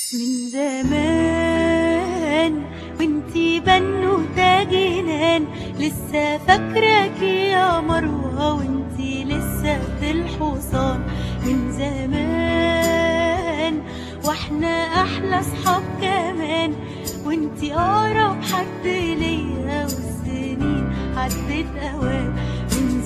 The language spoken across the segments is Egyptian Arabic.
من زمان وانتي بنوتة جنان لسه فاكراك يا مروة وانتي لسه في الحصان من زمان واحنا احلى صحاب كمان وانتي اقرب حد ليا والسنين عدت اوام من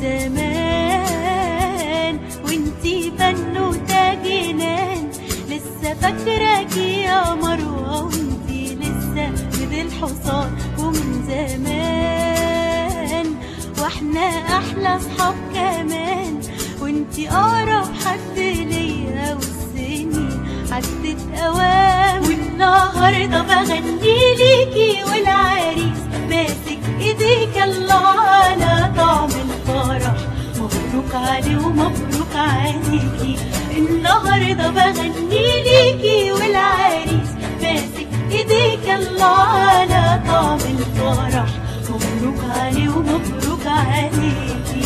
زمان وانتي بنوتة جنان لسه فاكراك يا مروة وانتي لسه في الحصان ومن زمان واحنا احلى صحاب كمان وانتي اقرب حد ليا والسنين عدت اوام والنهارده بغني ليكي والعريس ماسك ايديك الله على طعم الفرح مبروك عليه ومبروك عليكي النهارده بغني ليكي والعريس ماسك ايديك الله على طعم الفرح مبروك عليه ومبروك عليكي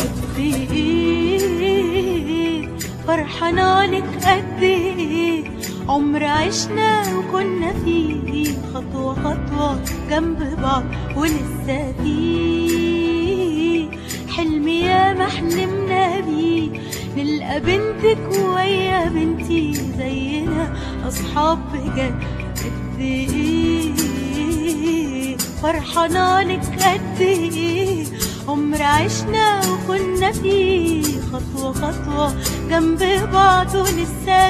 ايه فرحانة لك قد ايه عمر عشنا وكنا فيه خطوة خطوة جنب بعض ولسه فيه حلم يا ما حلمنا بيه نلقى بنتك ويا بنتي زينا أصحاب بجد قد ايه فرحانة لك قد ايه عمر عشنا وكنا فيه خطوة خطوة جنب بعض ولسه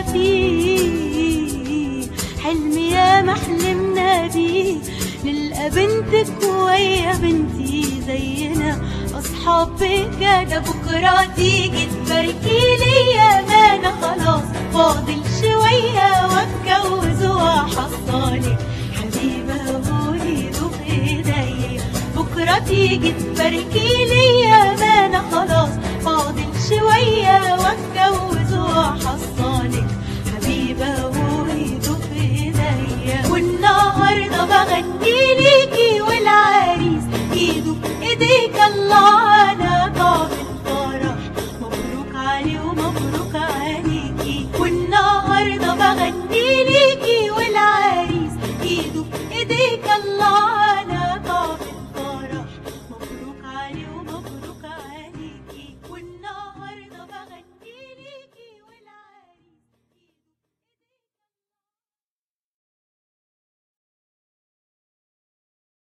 فيه حلم يا ما حلمنا بيه نلقى بنتك ويا بنتي زينا أصحاب بجد بكرة تيجي تباركي ليا ما أنا خلاص فاضل شوية واتجوز وأحصلك حبيبة قولي في ايديا بكرة تيجي تباركي